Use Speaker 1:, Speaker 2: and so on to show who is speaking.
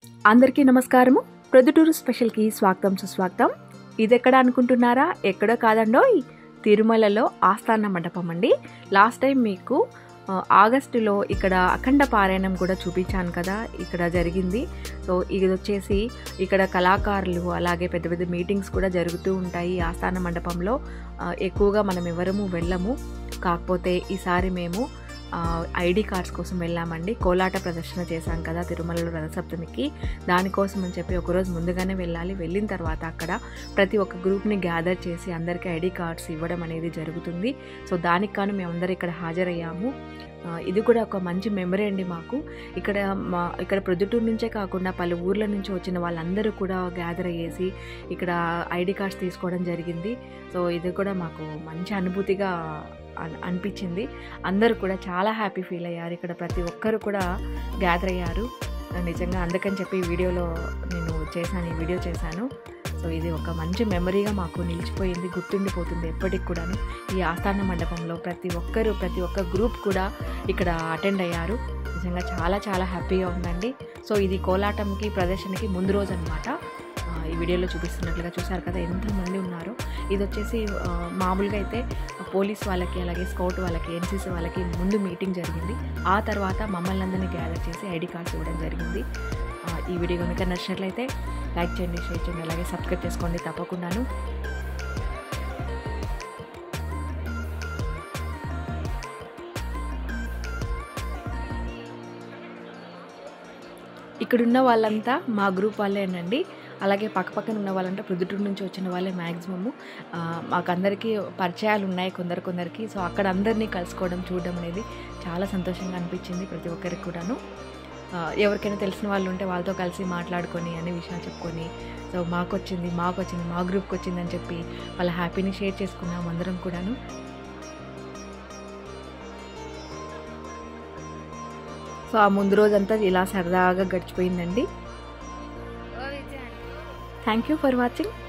Speaker 1: అందరికీ నమస్కారము ప్రొద్దుటూరు స్పెషల్కి స్వాగతం సుస్వాగతం ఇది ఎక్కడ అనుకుంటున్నారా ఎక్కడో కాదండోయ్ తిరుమలలో ఆస్థాన మండపం అండి లాస్ట్ టైం మీకు ఆ, ఆగస్టులో ఇక్కడ అఖండ పారాయణం కూడా చూపించాను కదా ఇక్కడ జరిగింది సో ఇది వచ్చేసి ఇక్కడ కళాకారులు అలాగే పెద్ద పెద్ద మీటింగ్స్ కూడా జరుగుతూ ఉంటాయి ఈ ఆస్థాన మండపంలో ఆ, ఎక్కువగా మనం ఎవరము వెళ్ళము కాకపోతే ఈసారి మేము ఆ, ఐడి కార్డ్స్ కోసం వెళ్ళామండి కోలాట ప్రదర్శన చేశాం కదా తిరుమలలో రథసప్తమికి దానికోసం అని చెప్పి ఒకరోజు ముందుగానే వెళ్ళాలి వెళ్ళిన తర్వాత అక్కడ ప్రతి ఒక్క గ్రూప్ని గ్యాదర్ చేసి అందరికీ ఐడి కార్డ్స్ ఇవ్వడం అనేది జరుగుతుంది సో దానికి కాను మేమందరం ఇక్కడ హాజరయ్యాము ఆ, ఇది కూడా ఒక మంచి మెమరీ అండి మాకు ఇక్కడ మా ఇక్కడ ప్రొద్దుటూరు నుంచే కాకుండా పలు ఊర్ల నుంచి వచ్చిన వాళ్ళందరూ కూడా గ్యాదర్ అయ్యేసి ఇక్కడ ఐడి కార్డ్స్ తీసుకోవడం జరిగింది సో ఇది కూడా మాకు మంచి అనుభూతిగా అన్- అనిపించింది అందరూ కూడా చాలా హ్యాపీ ఫీల్ అయ్యారు ఇక్కడ ప్రతి ఒక్కరు కూడా గ్యాదర్ అయ్యారు నిజంగా అందుకని చెప్పి ఈ వీడియోలో నేను చేశాను ఈ వీడియో చేశాను సో ఇది ఒక మంచి మెమరీగా మాకు నిలిచిపోయింది గుర్తుండిపోతుంది ఎప్పటికి కూడాను ఈ ఆస్థాన మండపంలో ప్రతి ఒక్కరు ప్రతి ఒక్క గ్రూప్ కూడా ఇక్కడ అటెండ్ అయ్యారు నిజంగా చాలా చాలా హ్యాపీగా ఉందండి సో ఇది కోలాటంకి ప్రదర్శనకి ముందు రోజు అనమాట ఈ వీడియోలో చూపిస్తున్నట్లుగా చూసారు కదా ఎంతమంది ఉన్నారో ఇది వచ్చేసి ఆ, మామూలుగా అయితే పోలీస్ వాళ్ళకి అలాగే స్కౌట్ వాళ్ళకి ఎన్సీసీ వాళ్ళకి ముందు మీటింగ్ జరిగింది ఆ తర్వాత మమ్మల్ని అందరినీ గ్యాదర్ చేసి ఐడి కార్డ్స్ ఇవ్వడం జరిగింది ఆ, ఈ వీడియో కనుక నచ్చినట్లయితే లైక్ చేయండి షేర్ చేయండి అలాగే సబ్స్క్రైబ్ చేసుకోండి తప్పకుండాను ఇక్కడున్న వాళ్ళంతా మా గ్రూప్ వాళ్ళేనండి అలాగే పక్కపక్కన ఉన్న వాళ్ళంటే ప్రొద్దుటూరు నుంచి వచ్చిన వాళ్ళే మ్యాక్సిమము మాకందరికీ పరిచయాలు ఉన్నాయి కొందరు కొందరికి సో అక్కడ అందరినీ కలుసుకోవడం చూడడం అనేది చాలా సంతోషంగా అనిపించింది ప్రతి ఒక్కరికి కూడాను ఆ, ఎవరికైనా తెలిసిన వాళ్ళు ఉంటే వాళ్ళతో కలిసి మాట్లాడుకొని అన్ని విషయాలు చెప్పుకొని సో మాకు వచ్చింది మాకు వచ్చింది మా గ్రూప్కి వచ్చింది అని చెప్పి వాళ్ళ హ్యాపీని షేర్ చేసుకున్నాం అందరం కూడాను సో ఆ ముందు రోజంతా ఇలా సరదాగా గడిచిపోయిందండి థ్యాంక్ యూ ఫర్ వాచింగ్